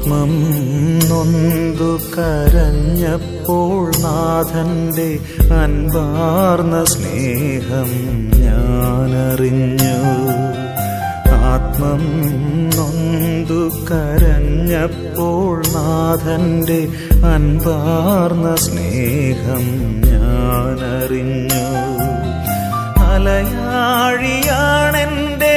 ആത്മം നൊന്തു കരഞ്ഞപ്പോൾ നാഥന്റെ അൻപാർന്ന സ്നേഹം ഞാനറിഞ്ഞു ആത്മം നൊന്തു കരഞ്ഞപ്പോൾ നാഥന്റെ അൻപാർന്ന സ്നേഹം ഞാനറിഞ്ഞു അലയാഴിയാണെന്റെ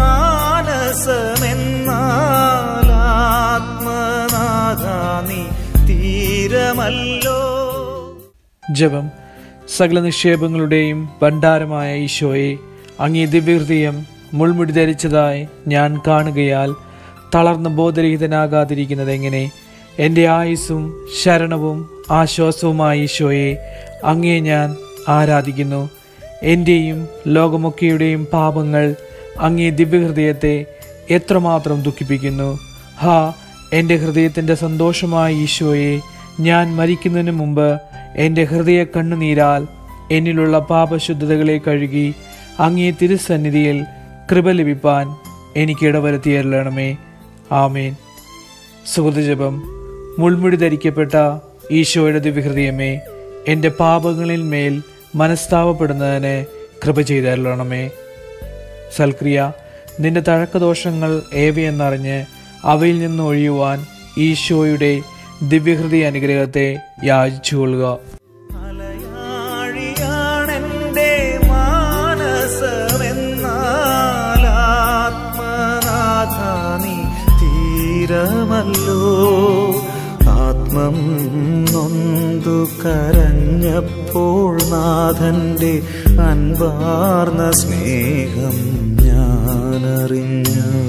മാനസമെന്നാൽ ആത്മനാഥ നീ തീരമല്ലോ ജപം സകല നിക്ഷേപങ്ങളുടെയും ഭണ്ഡാരമായ ഈശോയെ അങ്ങേ ദിവ്യഹൃദയം മുൾമുടി ധരിച്ചതായി ഞാൻ കാണുകയാൽ തളർന്ന ബോധരഹിതനാകാതിരിക്കുന്നത് എങ്ങനെ എൻ്റെ ആയുസ്സും ശരണവും ആശ്വാസവുമായ ഈശോയെ അങ്ങേ ഞാൻ ആരാധിക്കുന്നു എൻ്റെയും ലോകമൊക്കെയുടെയും പാപങ്ങൾ അങ്ങേ ദിവ്യഹൃദയത്തെ എത്രമാത്രം ദുഃഖിപ്പിക്കുന്നു ഹാ എൻ്റെ ഹൃദയത്തിൻ്റെ സന്തോഷമായ ഈശോയെ ഞാൻ മരിക്കുന്നതിന് മുമ്പ് എൻ്റെ ഹൃദയ കണ്ണുനീരാൽ എന്നിലുള്ള പാപശുദ്ധതകളെ കഴുകി അങ്ങേ തിരുസന്നിധിയിൽ കൃപ ലഭിപ്പാൻ എനിക്ക് ഇടവരുത്തിയരണമേ ആമേൻ സുഹൃതജപം മുൾമുടി ധരിക്കപ്പെട്ട ഈശോയുടെ ദിവ്യഹൃദയമേ എൻ്റെ പാപങ്ങളിൽ മേൽ മനസ്താവപ്പെടുന്നതിന് കൃപ ചെയ്തരണമേ സൽക്രിയ നിന്റെ തഴക്കദോഷങ്ങൾ ഏവയെന്നറിഞ്ഞ് അവയിൽ നിന്ന് ഒഴിയുവാൻ ഈശോയുടെ ദിവ്യഹൃദയ അനുഗ്രഹത്തെ യാചിച്ചുകൊള്ളുക അലയാഴിയാണെന്റെ മാനസമെന്നാൽ ആത്മനാഥ നീ തീരമല്ലോ ആത്മം നൊന്തു കരഞ്ഞപ്പോൾ നാഥന്റെ അൻപാർന്ന സ്നേഹം ഞാനറിഞ്ഞു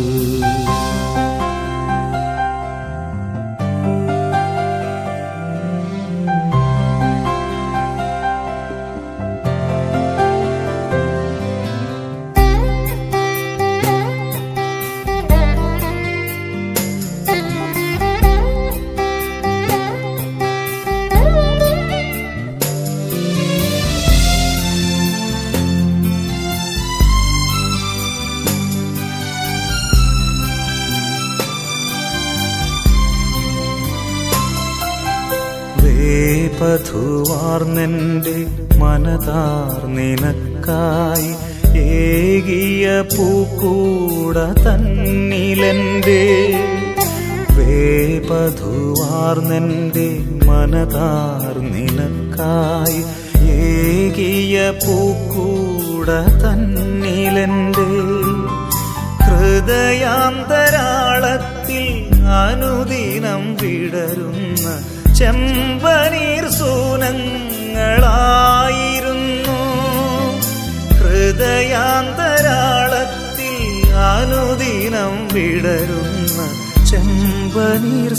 വേപധുവാർന്നെന്റെ മനതാർ നിനക്കായി ഏകിയ പൂക്കൂട തന്നിലെന്റെ വേപധുവാർന്നെന്റെ മനതാർ നിനക്കായി ഏകിയ പൂക്കൂട തന്നിലെന്റെ ഹൃദയാന്തരാളത്തിൽ അനുദിനം വിടരുന്ന ചെമ്പനീർ സൂനങ്ങളായിരുന്നു ഹൃദയാന്തരാളത്തിൽ അനുദിനം വിടരുന്ന ചെമ്പനീർ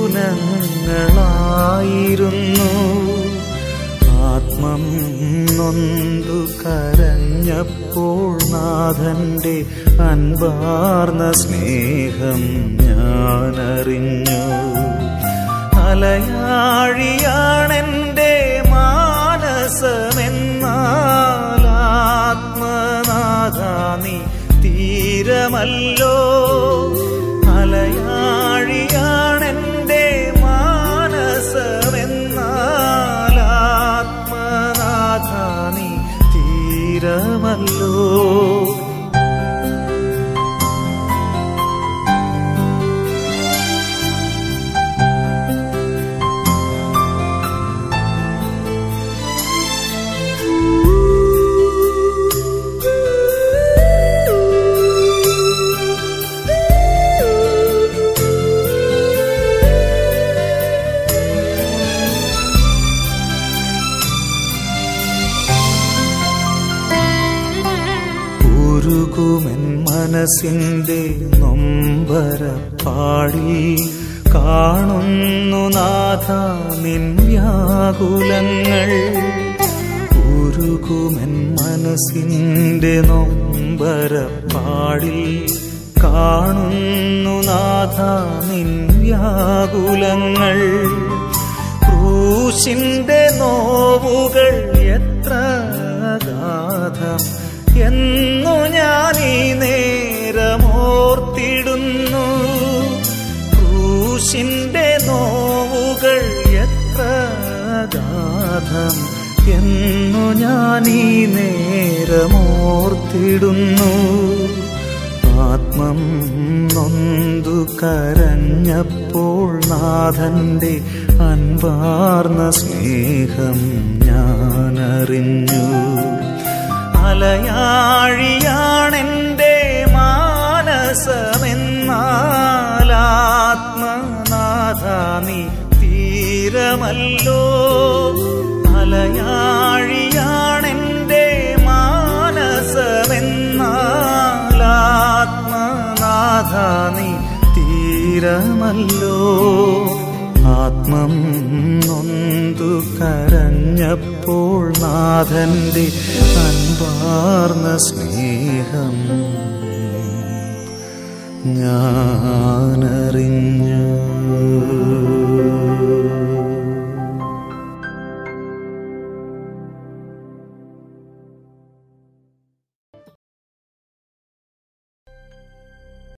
സൂനങ്ങളായിരുന്നു ആത്മം നൊന്തു കരഞ്ഞപ്പോൾ നാഥന്റെ അൻപാർന്ന സ്നേഹം ഞാനറിഞ്ഞു അലയാഴിയാണെന്റെ മാനസമെന്നാൽ ആത്മനാഥ നീ തീരമല്ലോ അലയാഴിയാണെന്റെ മാനസമെന്നാൽ ആത്മനാഥ നീ തീരമല്ലോ ഉരുകുമെൻ മനസ്സിന്റെ നൊമ്പരപ്പാടി കാണുന്നു നാഥ നിൻ വ്യാകുലങ്ങൾ ഉരുകുമെൻ മനസ്സിന്റെ നൊമ്പരപ്പാടി കാണുന്നു നാഥ നിൻ വ്യാകുലങ്ങൾ ക്രൂശിന്റെ നോവുകൾ എത്ര അഗാധം എന്നു ഞാൻ ഈ നേരമോർത്തിടുന്നു ക്രൂശിന്റെ അഗാധം എന്നു ഞാൻ ഈ നേരമോർത്തിടുന്നു ആത്മം നൊന്തു കരഞ്ഞപ്പോൾ നാഥന്റെ അൻപാർന്ന സ്നേഹം ഞാനറിഞ്ഞു അലയാഴിയാണെന്റെ മാനസമെന്നാലാത്മനാഥ നീ തീരമല്ലോ അലയാഴിയാണെന്റെ മാനസമെന്നാലാത്മനാഥ നീ തീരമല്ലോ ആത്മം നൊന്തു കരഞ്ഞപ്പോൾ നാഥന്റെ അൻപാർന്ന സ്നേഹം ഞാനറിഞ്ഞു